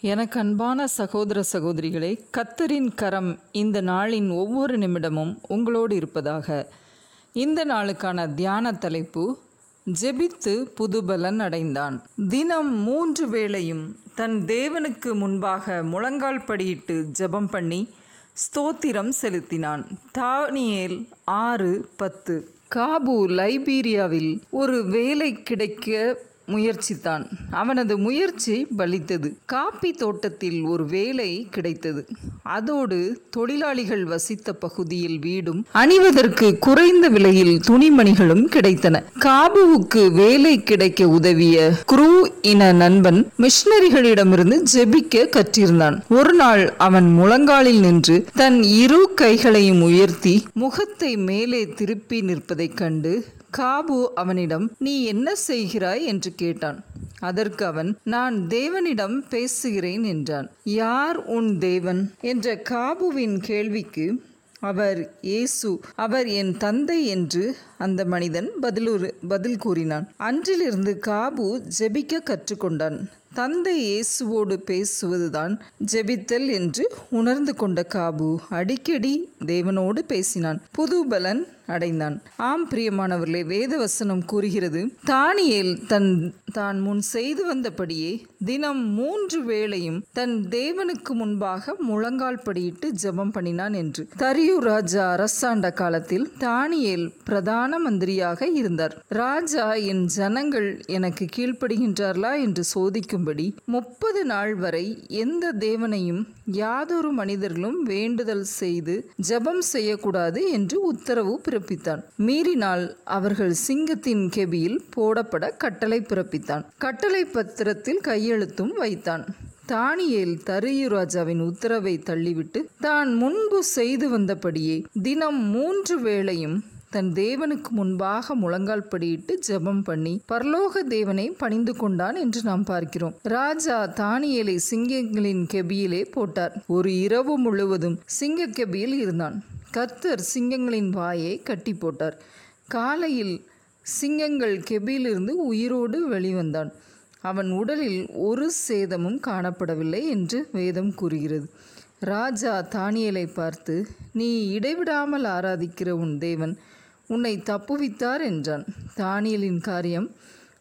எனக்கு அன்பான சகோதர சகோதரிகளே கத்தரின் கரம் இந்த நாளின் ஒவ்வொரு நிமிடமும் உங்களோடு இருப்பதாக இந்த நாளுக்கான தியான தலைப்பு ஜெபித்து புதுபலன் அடைந்தான் தினம் மூன்று வேளையும் தன் தேவனுக்கு முன்பாக முழங்கால் படியிட்டு ஜெபம் பண்ணி ஸ்தோத்திரம் செலுத்தினான் தானியேல் ஆறு பத்து காபு லைபீரியாவில் ஒரு வேலை கிடைக்க முயற்சித்தான் அவனது முயற்சி பலித்தது காப்பி தோட்டத்தில் ஒரு வேலை கிடைத்தது அதோடு தொழிலாளிகள் வசித்த பகுதியில் வீடும் அணிவதற்கு குறைந்த விலையில் துணிமணிகளும் கிடைத்தன காபுவுக்கு வேலை கிடைக்க உதவிய குரூ இன நண்பன் மிஷனரிகளிடமிருந்து ஜெபிக்க கற்றிருந்தான் ஒரு நாள் அவன் முழங்காலில் நின்று தன் இரு கைகளையும் உயர்த்தி முகத்தை மேலே திருப்பி நிற்பதைக் கண்டு காபு அவனிடம் நீ என்ன செய்கிறாய் என்று கேட்டான் அதற்கு அவன் நான் தேவனிடம் பேசுகிறேன் என்றான் யார் உன் தேவன் என்ற காபுவின் கேள்விக்கு அவர் இயேசு அவர் என் தந்தை என்று அந்த மனிதன் பதிலுறு பதில் கூறினான் அன்றிலிருந்து காபு ஜெபிக்க கற்றுக்கொண்டான் தந்தை இயேசுவோடு பேசுவதுதான் ஜெபித்தல் என்று உணர்ந்து கொண்ட காபு அடிக்கடி தேவனோடு பேசினான் புது பலன் அடைந்தான் ஆம் பிரியமானவர்களே வேத வசனம் கூறுகிறது தானியேல் தன் தான் முன் செய்து வந்தபடியே தினம் மூன்று வேளையும் தன் தேவனுக்கு முன்பாக முழங்கால் படியிட்டு ஜெபம் பண்ணினான் என்று தரியு ராஜா அரசாண்ட காலத்தில் தானியேல் பிரதான மந்திரியாக இருந்தார் ராஜா என் ஜனங்கள் எனக்கு கீழ்ப்படுகின்றார்களா என்று சோதிக்கும்படி முப்பது நாள் வரை எந்த தேவனையும் யாதொரு மனிதர்களும் வேண்டுதல் செய்து ஜெபம் செய்யக்கூடாது என்று உத்தரவு பிறப்பித்தான் மீறினால் அவர்கள் சிங்கத்தின் கெபியில் போடப்பட கட்டளை பிறப்பித்தான் கட்டளை பத்திரத்தில் கையெழுத்தும் வைத்தான் தானியேல் தரியு ராஜாவின் உத்தரவை தள்ளிவிட்டு தான் முன்பு செய்து வந்தபடியே தினம் மூன்று வேளையும் தன் தேவனுக்கு முன்பாக முழங்கால் படியிட்டு ஜெபம் பண்ணி பரலோக தேவனை பணிந்து கொண்டான் என்று நாம் பார்க்கிறோம் ராஜா தானியேலை சிங்கங்களின் கெபியிலே போட்டார் ஒரு இரவு முழுவதும் சிங்க கெபியில் இருந்தான் கர்த்தர் சிங்கங்களின் வாயை கட்டி போட்டார் காலையில் சிங்கங்கள் கெபியிலிருந்து உயிரோடு வெளிவந்தான் அவன் உடலில் ஒரு சேதமும் காணப்படவில்லை என்று வேதம் கூறுகிறது ராஜா தானியலை பார்த்து நீ இடைவிடாமல் ஆராதிக்கிற உன் தேவன் உன்னை தப்புவித்தார் என்றான் தானியலின் காரியம்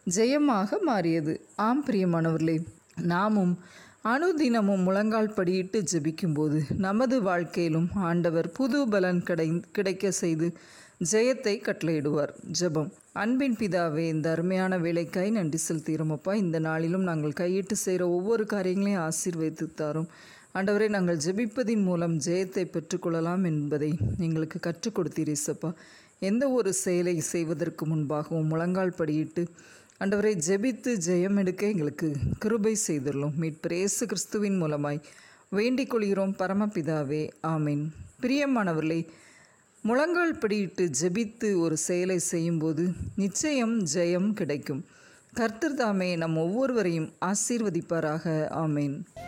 ஜெயமாக மாறியது ஆம் பிரியமானவர்களே நாமும் அனுதினமும் முழங்கால் படியிட்டு ஜெபிக்கும்போது நமது வாழ்க்கையிலும் ஆண்டவர் புது பலன் கிடை கிடைக்க செய்து ஜெயத்தை கட்டளையிடுவார் ஜெபம் அன்பின் பிதாவே இந்த அருமையான வேலைக்காய் நன்றி செலுத்துகிறோமப்பா இந்த நாளிலும் நாங்கள் கையிட்டு செய்கிற ஒவ்வொரு காரியங்களையும் ஆசீர்வதித்து தாரும் ஆண்டவரை நாங்கள் ஜெபிப்பதின் மூலம் ஜெயத்தை பெற்றுக்கொள்ளலாம் என்பதை எங்களுக்கு கற்றுக் கொடுத்தீரேசப்பா எந்த ஒரு செயலை செய்வதற்கு முன்பாகவும் முழங்கால் படியிட்டு ஆண்டவரை ஜெபித்து ஜெயம் எடுக்க எங்களுக்கு கிருபை செய்துள்ளோம் மீட்பர் இயேசு கிறிஸ்துவின் மூலமாய் வேண்டிக் கொள்கிறோம் பரமபிதாவே ஆமீன் பிரியமானவர்களே முழங்கால் படியிட்டு ஜெபித்து ஒரு செயலை செய்யும்போது நிச்சயம் ஜெயம் கிடைக்கும் கர்த்தர் தாமே நம் ஒவ்வொருவரையும் ஆசீர்வதிப்பாராக ஆமேன்